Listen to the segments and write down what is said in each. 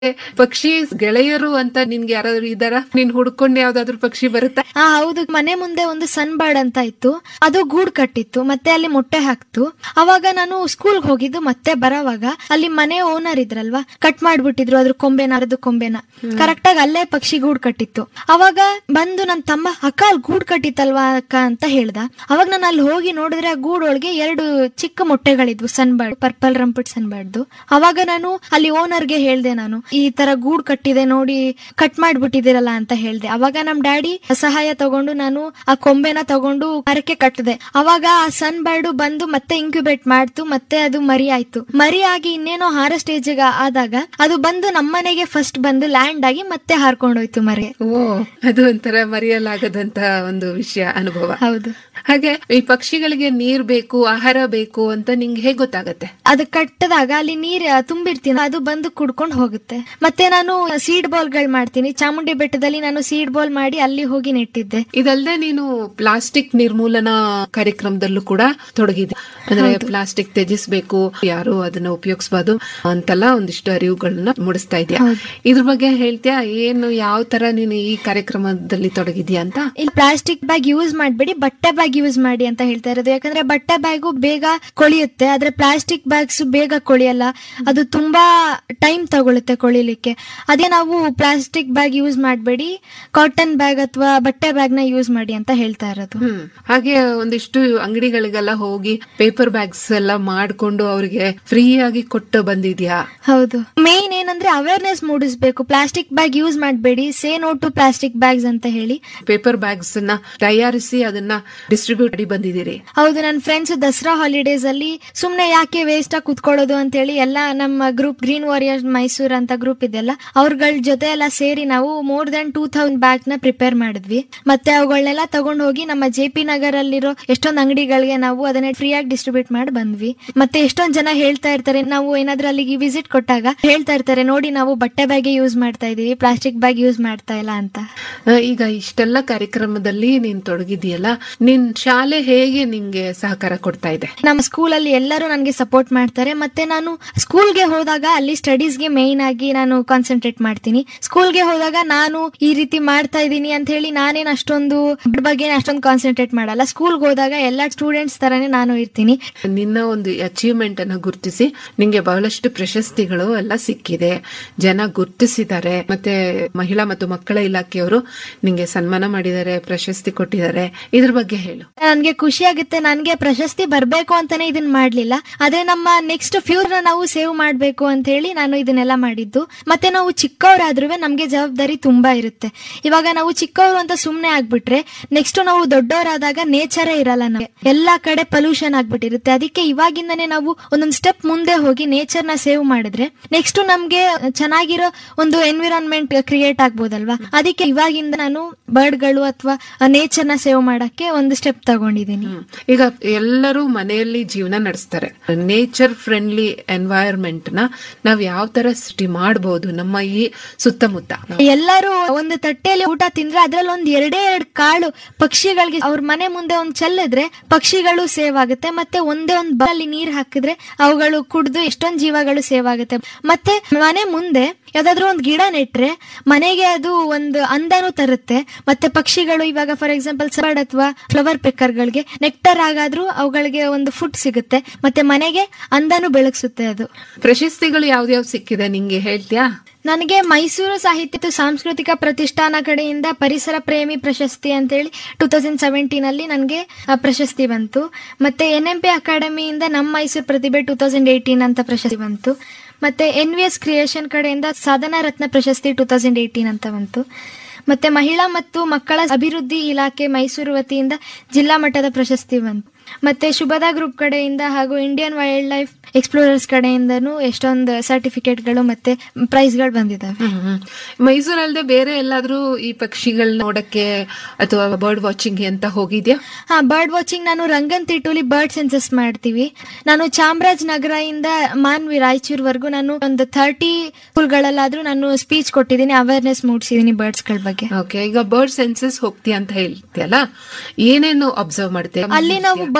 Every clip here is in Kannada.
ಪಕ್ಷಿ ಗೆಳೆಯರು ಅಂತ ನಿನ್ಗೆ ಯಾರಾದ್ರೂ ಇದಾರ ನೀನ್ ಹುಡ್ಕೊಂಡು ಯಾವ್ದಾದ್ರು ಪಕ್ಷಿ ಬರುತ್ತಾ ಆ ಹೌದು ಮನೆ ಮುಂದೆ ಒಂದು ಸನ್ ಬರ್ಡ್ ಅಂತ ಇತ್ತು ಅದು ಗೂಡ್ ಕಟ್ಟಿತ್ತು ಮತ್ತೆ ಅಲ್ಲಿ ಮೊಟ್ಟೆ ಹಾಕ್ತು ಅವಾಗ ನಾನು ಸ್ಕೂಲ್ಗೆ ಹೋಗಿದ್ದು ಮತ್ತೆ ಬರೋವಾಗ ಅಲ್ಲಿ ಮನೆ ಓನರ್ ಇದ್ರಲ್ವಾ ಕಟ್ ಮಾಡ್ಬಿಟ್ಟಿದ್ರು ಅದ್ರ ಕೊಂಬೆನ ಅರ್ದು ಕೊಂಬೆನ ಕರೆಕ್ಟ್ ಆಗಿ ಅಲ್ಲೇ ಪಕ್ಷಿ ಗೂಡ್ ಕಟ್ಟಿತ್ತು ಅವಾಗ ಬಂದು ನನ್ನ ತಮ್ಮ ಅಕ್ಕ ಅಲ್ಲಿ ಗೂಡ್ ಕಟ್ಟಿತ್ತಲ್ವಾ ಅಕ್ಕ ಅಂತ ಹೇಳ್ದ ಅವಾಗ ನಾನು ಅಲ್ಲಿ ಹೋಗಿ ನೋಡಿದ್ರೆ ಆ ಗೂಡ್ ಒಳಗೆ ಎರಡು ಚಿಕ್ಕ ಮೊಟ್ಟೆಗಳಿದ್ವು ಸನ್ ಬರ್ಡ್ ಪರ್ಪಲ್ ರಂಪಿಟ್ ಸನ್ ಬರ್ಡ್ದು ಅವಾಗ ನಾನು ಅಲ್ಲಿ ಓನರ್ಗೆ ಹೇಳ್ದೆ ನಾನು ಈ ತರ ಗೂಡ್ ಕಟ್ಟಿದೆ ನೋಡಿ ಕಟ್ ಮಾಡ್ಬಿಟ್ಟಿದಿರಲ್ಲ ಅಂತ ಹೇಳ್ದೆ ಅವಾಗ ನಮ್ ಡ್ಯಾಡಿ ಸಹಾಯ ತಗೊಂಡು ನಾನು ಆ ಕೊಂಬೆನ ತಗೊಂಡು ಮರಕ್ಕೆ ಕಟ್ಟಿದೆ ಅವಾಗ ಆ ಸನ್ ಬರ್ಡ್ ಬಂದು ಮತ್ತೆ ಇಂಕ್ಯುಬೇಟ್ ಮಾಡ್ತು ಮತ್ತೆ ಅದು ಮರಿ ಆಯ್ತು ಮರಿ ಆಗಿ ಇನ್ನೇನೋ ಹಾರ ಸ್ಟೇಜ್ ಆದಾಗ ಅದು ಬಂದು ನಮ್ಮನೆಗೆ ಫಸ್ಟ್ ಬಂದು ಲ್ಯಾಂಡ್ ಆಗಿ ಮತ್ತೆ ಹಾರ್ಕೊಂಡೋಯ್ತು ಮರಿ ಓ ಅದು ಒಂಥರ ಮರೆಯಲಾಗದಂತ ಒಂದು ವಿಷಯ ಅನುಭವ ಹೌದು ಹಾಗೆ ಈ ಪಕ್ಷಿಗಳಿಗೆ ನೀರ್ ಬೇಕು ಆಹಾರ ಬೇಕು ಅಂತ ನಿಂಗೆ ಹೇಗ್ ಗೊತ್ತಾಗತ್ತೆ ಅದು ಕಟ್ಟದಾಗ ಅಲ್ಲಿ ನೀರ್ ತುಂಬಿರ್ತೀನಿ ಅದು ಬಂದು ಕುಡ್ಕೊಂಡು ಹೋಗುತ್ತೆ ಮತ್ತೆ ನಾನು ಸೀಡ್ ಬಾಲ್ ಗಳು ಮಾಡ್ತೀನಿ ಚಾಮುಂಡಿ ಬೆಟ್ಟದಲ್ಲಿ ನಾನು ಸೀಡ್ ಬಾಲ್ ಮಾಡಿ ಅಲ್ಲಿ ಹೋಗಿ ನೆಟ್ಟಿದ್ದೆ ಇದಲ್ದೆ ನೀನು ಪ್ಲಾಸ್ಟಿಕ್ ನಿರ್ಮೂಲನಾ ಕಾರ್ಯಕ್ರಮದಲ್ಲೂ ಕೂಡ ತೊಡಗಿದೆ ಅಂದ್ರೆ ಪ್ಲಾಸ್ಟಿಕ್ ತ್ಯಜಿಸ್ಬೇಕು ಯಾರು ಅದನ್ನ ಉಪಯೋಗಿಸಬಾರ್ದು ಅಂತೆಲ್ಲ ಒಂದಿಷ್ಟು ಅರಿವುಗಳನ್ನ ಮೂಡಿಸ್ತಾ ಇದೆಯಾ ಇದ್ರ ಬಗ್ಗೆ ಹೇಳ್ತೀಯಾ ಏನು ಯಾವ ತರ ನೀನು ಈ ಕಾರ್ಯಕ್ರಮದಲ್ಲಿ ತೊಡಗಿದ್ಯಾ ಅಂತ ಇಲ್ಲಿ ಪ್ಲಾಸ್ಟಿಕ್ ಬ್ಯಾಗ್ ಯೂಸ್ ಮಾಡಬೇಡಿ ಬಟ್ಟೆ ಬ್ಯಾಗ್ ಯೂಸ್ ಮಾಡಿ ಅಂತ ಹೇಳ್ತಾ ಇರೋದು ಯಾಕಂದ್ರೆ ಬಟ್ಟೆ ಬ್ಯಾಗು ಬೇಗ ಕೊಳಿಯುತ್ತೆ ಆದ್ರೆ ಪ್ಲಾಸ್ಟಿಕ್ ಬ್ಯಾಗ್ಸ್ ಬೇಗ ಕೊಳಿಯಲ್ಲ ಅದು ತುಂಬಾ ಟೈಮ್ ತಗೊಳುತ್ತೆ ಕೊಳಿಲಿಕ್ಕೆ ಅದೇ ನಾವು ಪ್ಲಾಸ್ಟಿಕ್ ಬ್ಯಾಗ್ ಯೂಸ್ ಮಾಡಬೇಡಿ ಕಾಟನ್ ಬ್ಯಾಗ್ ಅಥವಾ ಬಟ್ಟೆ ಬ್ಯಾಗ್ ನ ಯೂಸ್ ಮಾಡಿ ಅಂತ ಹೇಳ್ತಾ ಇರೋದು ಹ್ಮ್ ಹಾಗೆ ಒಂದಿಷ್ಟು ಅಂಗಡಿಗಳಿಗೆಲ್ಲ ಹೋಗಿ ಪೇಪರ್ ಬ್ಯಾಗ್ಸ್ ಎಲ್ಲ ಮಾಡ್ಕೊಂಡು ಅವ್ರಿಗೆ ಫ್ರೀ ಆಗಿ ಕೊಟ್ಟು ಬಂದಿದ್ಯಾ ಹೌದು ಮೇನ್ ಏನಂದ್ರೆ ಅವೇರ್ನೆಸ್ ಮೂಡಿಸ್ಬೇಕು ಪ್ಲಾಸ್ಟಿಕ್ ಬ್ಯಾಗ್ ಯೂಸ್ ಮಾಡಬೇಡಿ say no to plastic bags ಅಂತ ಹೇಳಿ ಪೇಪರ್ ಬ್ಯಾಗ್ಸ್ ನ ತಯಾರಿಸಿ ಅದನ್ನ ಡಿಸ್ಟ್ರಿಬ್ಯೂಟ್ ಮಾಡಿ ಬಂದಿದ್ದೀರಿ ಹೌದು ನನ್ನ ಫ್ರೆಂಡ್ಸ್ ದಸರಾ ಹಾಲಿಡೇಸ್ ಅಲ್ಲಿ ಸುಮ್ನೆ ಯಾಕೆ ವೇಸ್ಟ್ ಆಗಿ ಕುತ್ಕೊಳ್ಳೋದು ಅಂತ ಹೇಳಿ ಎಲ್ಲ ನಮ್ಮ ಗ್ರೂಪ್ ಗ್ರೀನ್ ವಾರಿಯರ್ಸ್ ಮೈಸೂರ್ ಅಂತ ಗ್ರೂಪ್ ಇದೆಲ್ಲ ಅವ್ರಗಳ ಜೊತೆ ಎಲ್ಲ ಸೇರಿ ನಾವು more than two thousand bag ನ ಪ್ರಿಪೇರ್ ಮಾಡಿದ್ವಿ ಮತ್ತೆ ಅವುಗಳನ್ನೆಲ್ಲ ತಗೊಂಡ್ ಹೋಗಿ ನಮ್ಮ ಜೆ ಪಿ ನಗರ್ ಅಲ್ಲಿರೋ ಎಷ್ಟೊಂದು ಅಂಗಡಿಗಳಿಗೆ ನಾವು ಅದನ್ನ ಫ್ರೀ ಆಗಿ ಡಿಸ್ಟ್ರಿಬ್ಯೂಟ್ ಮಾಡಿ ಬಂದ್ವಿ ಮತ್ತೆ ಎಷ್ಟೊಂದ್ ಜನ ಹೇಳ್ತಾ ಇರ್ತಾರೆ ನಾವು ಏನಾದ್ರೂ ಅಲ್ಲಿಗೆ ವಿಸಿಟ್ ಕೊಟ್ಟಾಗ ಹೇಳ್ತಾ ಇರ್ತಾರೆ ನೋಡಿ ನಾವು ಬಟ್ಟೆ ಬ್ಯಾಗೆ ಯೂಸ್ ಮಾಡ್ತಾ ಇದೀವಿ ಪ್ಲಾಸ್ಟಿಕ್ ಬ್ಯಾಗ್ ಯೂಸ್ ಮಾಡ್ತಾ ಇಲ್ಲ ಅಂತ ಆ, ಈಗ ಇಷ್ಟೆಲ್ಲ ಕಾರ್ಯಕ್ರಮದಲ್ಲಿ ನೀನ್ ತೊಡಗಿದೆಯಲ್ಲ ನಿನ್ ಶಾಲೆ ಹೇಗೆ ನಿಂಗೆ ಸಹಕಾರ ಕೊಡ್ತಾ ಇದೆ ನಮ್ಮ ಸ್ಕೂಲ್ ಅಲ್ಲಿ ಎಲ್ಲರೂ ನನಗೆ ಸಪೋರ್ಟ್ ಮಾಡ್ತಾರೆ ಮತ್ತೆ ನಾನು ಸ್ಕೂಲ್ಗೆ ಹೋದಾಗ ಅಲ್ಲಿ ಸ್ಟಡೀಸ್ಗೆ ಮೇನ್ ಆಗಿ ನಾನು ಕಾನ್ಸಂಟ್ರೇಟ್ ಮಾಡ್ತೀನಿ ಸ್ಕೂಲ್ಗೆ ಹೋದಾಗ ನಾನು ಈ ರೀತಿ ಮಾಡ್ತಾ ಇದ್ದೀನಿ ಅಂತ ಹೇಳಿ ನಾನೇನ್ ಅಷ್ಟೊಂದು ಅದ್ರ ಬಗ್ಗೆ ಅಷ್ಟೊಂದು ಕಾನ್ಸಂಟ್ರೇಟ್ ಮಾಡಲ್ಲ ಸ್ಕೂಲ್ಗೆ ಹೋದಾಗ ಎಲ್ಲ ಸ್ಟೂಡೆಂಟ್ಸ್ ತರಾನೇ ನಾನು ಇರ್ತೀನಿ ನಿನ್ನ ಒಂದು ಅಚೀವ್ಮೆಂಟ್ ಅನ್ನು ಗುರುತಿಸಿ ನಿಂಗೆ ಬಹಳಷ್ಟು ಪ್ರಶಸ್ತಿಗಳು ಎಲ್ಲ ಸಿಕ್ಕಿದೆ ಜನ ಗುರುತಿಸಿದ್ದಾರೆ ಮತ್ತೆ ಮಹಿಳಾ ಮತ್ತು ಮಕ್ಕಳ ಇಲಾಖೆಯವರು ನಿಂಗೆ ಸನ್ಮಾನ ಮಾಡಿದ್ದಾರೆ ಪ್ರಶಸ್ತಿ ಕೊಟ್ಟಿದ್ದಾರೆ ಇದ್ರ ಬಗ್ಗೆ ಹೇಳು ನನ್ಗೆ ಖುಷಿ ಆಗುತ್ತೆ ನನ್ಗೆ ಪ್ರಶಸ್ತಿ ಬರ್ಬೇಕು ಅಂತಾನೆ ಇದನ್ನ ಮಾಡ್ಲಿಲ್ಲ ಆದ್ರೆ ನಮ್ಮ ನೆಕ್ಸ್ಟ್ ಫ್ಯೂಚರ್ ನಾವು ಸೇವ್ ಮಾಡ್ಬೇಕು ಅಂತ ಹೇಳಿ ನಾನು ಇದನ್ನೆಲ್ಲ ಮಾಡಿದ್ದು ಮತ್ತೆ ನಾವು ಚಿಕ್ಕವರಾದ್ರೂ ನಮ್ಗೆ ಜವಾಬ್ದಾರಿ ತುಂಬಾ ಇರುತ್ತೆ ಇವಾಗ ನಾವು ಚಿಕ್ಕವರು ಅಂತ ಸುಮ್ನೆ ಆಗ್ಬಿಟ್ರೆ ನೆಕ್ಸ್ಟ್ ನಾವು ದೊಡ್ಡವರಾದಾಗ ನೇಚರೇ ಇರಲ್ಲ ನಮಗೆ ಎಲ್ಲಾ ಕಡೆ ಪೊಲ್ಯೂಷನ್ ಆಗ್ಬಿಟ್ಟಿರುತ್ತೆ ಅದಕ್ಕೆ ಇವಾಗಿಂದನೇ ನಾವು ಒಂದೊಂದು ಸ್ಟೆಪ್ ಮುಂದೆ ಹೋಗಿ ನೇಚರ್ ನ ಸೇವ್ ಮಾಡಿದ್ರೆ ನೆಕ್ಸ್ಟ್ ನಮ್ಗೆ ಚೆನ್ನಾಗಿರೋ ಒಂದು ಎನ್ವಿರಾನ್ಮೆಂಟ್ ಕ್ರಿಯೇಟ್ ಆಗ್ಬೋದಲ್ವಾ ಅದಕ್ಕೆ ಇವಾಗಿಂದ ನಾನು ಬರ್ಡ್ಗಳು ಅಥವಾ ನೇಚರ್ ನ ಸೇವ್ ಮಾಡಕ್ಕೆ ಒಂದು ಸ್ಟೆಪ್ ತಗೊಂಡಿದ್ದೀನಿ ಹ್ಮ್. ಈಗ ಎಲ್ಲರೂ ಮನೆಯಲ್ಲಿ ಜೀವನ ನಡೆಸ್ತಾರೆ ನೇಚರ್ ಫ್ರೆಂಡ್ಲಿ ಎನ್ವೈರನ್ಮೆಂಟ್ ನ ನಾವ್ ಯಾವ ತರ ಸೃಷ್ಟಿ ಮಾಡಬಹುದು ನಮ್ಮ ಈ ಸುತ್ತಮುತ್ತ ಎಲ್ಲರೂ ಒಂದು ತಟ್ಟೆಯಲ್ಲಿ ಊಟ ತಿಂದ್ರೆ ಅದ್ರಲ್ಲಿ ಒಂದ್ ಎರಡೇ ಎರಡು ಕಾಳು ಪಕ್ಷಿಗಳಿಗೆ ಅವ್ರ ಮನೆ ಮುಂದೆ ಒಂದ್ ಚೆಲ್ಲಿದ್ರೆ ಪಕ್ಷಿಗಳು ಸೇವ್ ಆಗುತ್ತೆ ಮತ್ತೆ ಒಂದೇ ಒಂದ್ ಬಲ್ಲಿ ನೀರ್ ಹಾಕಿದ್ರೆ ಅವುಗಳು ಕುಡ್ದು ಎಷ್ಟೊಂದ್ ಜೀವಗಳು ಸೇವ್ ಆಗುತ್ತೆ ಮತ್ತೆ ಮನೆ ಮುಂದೆ ಯಾವ್ದಾದ್ರು ಒಂದ್ ಗಿಡ ನೆಟ್ರೆ ಮನೆಗೆ ಅದು ಒಂದು ಅಂದನೂ ತರುತ್ತೆ ಮತ್ತೆ ಪಕ್ಷಿಗಳು ಇವಾಗ ಫಾರ್ ಎಕ್ಸಾಂಪಲ್ ಸರ್ಡ್ ಅಥವಾ ಫ್ಲವರ್ ಪೆಕ್ಕರ್ಗಳಿಗೆ ನೆಕ್ಟರ್ ಆಗಾದ್ರೂ ಅವುಗಳಿಗೆ ಒಂದು ಫುಡ್ ಸಿಗುತ್ತೆ ಮತ್ತೆ ಮನೆಗೆ ಅಂದನೂ ಬೆಳಗ್ಸುತ್ತೆ ಅದು ಪ್ರಶಸ್ತಿಗಳು ಯಾವ್ದ್ಯಾವ್ ಸಿಕ್ಕಿದೆ ನಿಂಗೆ ಹೇಳ್ತೀಯಾ ನನಗೆ ಮೈಸೂರು ಸಾಹಿತ್ಯ ಮತ್ತು ಸಾಂಸ್ಕೃತಿಕ ಪ್ರತಿಷ್ಠಾನ ಕಡೆಯಿಂದ ಪರಿಸರ ಪ್ರೇಮಿ ಪ್ರಶಸ್ತಿ ಅಂತೇಳಿ ಟೂ ತೌಸಂಡ್ ಸೆವೆಂಟೀನ್ ಅಲ್ಲಿ ನನಗೆ ಆ, ಪ್ರಶಸ್ತಿ ಬಂತು ಮತ್ತೆ ಎನ್ ಎಂ ಪಿ ಅಕಾಡೆಮಿಯಿಂದ ನಮ್ಮ ಮೈಸೂರು ಪ್ರತಿಭೆ ಟೂ ತೌಸಂಡ್ ಏಯ್ಟೀನ್ ಅಂತ ಪ್ರಶಸ್ತಿ ಬಂತು ಮತ್ತೆ ಎನ್ ವಿ ಎಸ್ ಕ್ರಿಯೇಷನ್ ಕಡೆಯಿಂದ ಸಾಧನಾ ರತ್ನ ಪ್ರಶಸ್ತಿ ಟೂ ತೌಸಂಡ್ ಏಯ್ಟೀನ್ ಅಂತ ಬಂತು ಮತ್ತೆ ಮಹಿಳಾ ಮತ್ತು ಮಕ್ಕಳ ಅಭಿವೃದ್ಧಿ ಇಲಾಖೆ ಮೈಸೂರು ವತಿಯಿಂದ ಜಿಲ್ಲಾ ಮಟ್ಟದ ಪ್ರಶಸ್ತಿ ಬಂತು ಮತ್ತೆ ಶುಭದಾ ಗ್ರೂಪ್ ಕಡೆಯಿಂದ ಹಾಗೂ ಇಂಡಿಯನ್ ವೈಲ್ಡ್ ಲೈಫ್ ಎಕ್ಸ್ಪ್ಲೋರರ್ಸ್ ಕಡೆಯಿಂದನೂ ಎಷ್ಟೊಂದು ಸರ್ಟಿಫಿಕೇಟ್ಗಳು ಮತ್ತೆ ಪ್ರೈಸ್ಗಳು ಬಂದಿದ್ದಾವೆ ಹ್ಮ್, ಹ್ಮ್. ಮೈಸೂರಲ್ದೆ ಬೇರೆ ಎಲ್ಲಾದ್ರೂ ಈ ಪಕ್ಷಿಗಳನ್ನ ನೋಡಕ್ಕೆ ಅಥವಾ ಬರ್ಡ್ ವಾಚಿಂಗ್ ಅಂತ ಹೋಗಿದ್ಯಾ ಹಾ ಬರ್ಡ್ ವಾಚಿಂಗ್ ನಾನು ರಂಗನ್ ತಿಟ್ಟುಲಿ ಬರ್ಡ್ ಸೆನ್ಸಸ್ ಮಾಡ್ತೀವಿ ನಾನು ಚಾಮರಾಜನಗರ ಇಂದ ಮಾನ್ವಿ ರಾಯಚೂರ್ವರೆಗೂ ನಾನು ಒಂದು ಥರ್ಟಿ ಸ್ಕೂಲ್ಗಳಲ್ಲಾದ್ರೂ ನಾನು ಸ್ಪೀಚ್ ಕೊಟ್ಟಿದ್ದೀನಿ ಅವೇರ್ನೆಸ್ ಮೂಡಿಸಿದ್ದೀನಿ ಬರ್ಡ್ಸ್ ಗಳ ಬಗ್ಗೆ ಓಕೆ ಈಗ ಬರ್ಡ್ ಸೆನ್ಸಸ್ ಹೋಗ್ತೀಯ ಅಂತ ಹೇಳ್ತೀಯಲ್ಲ ಏನೇನು ಅಬ್ಸರ್ವ್ ಮಾಡ್ತೀಯ ಅಲ್ಲಿ ನಾವು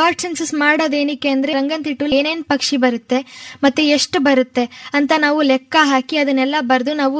ಬರ್ಡ್ ಸೆನ್ಸಸ್ ಮಾಡೋದೇನಕ್ಕೆ ಅಂದ್ರೆ ರಂಗಂತಿಟ್ಟು ಏನೇನ್ ಪಕ್ಷಿ ಬರುತ್ತೆ ಮತ್ತೆ ಎಷ್ಟು ಬರುತ್ತೆ ಅಂತ ನಾವು ಲೆಕ್ಕ ಹಾಕಿ ಅದನ್ನೆಲ್ಲ ಬರೆದು ನಾವು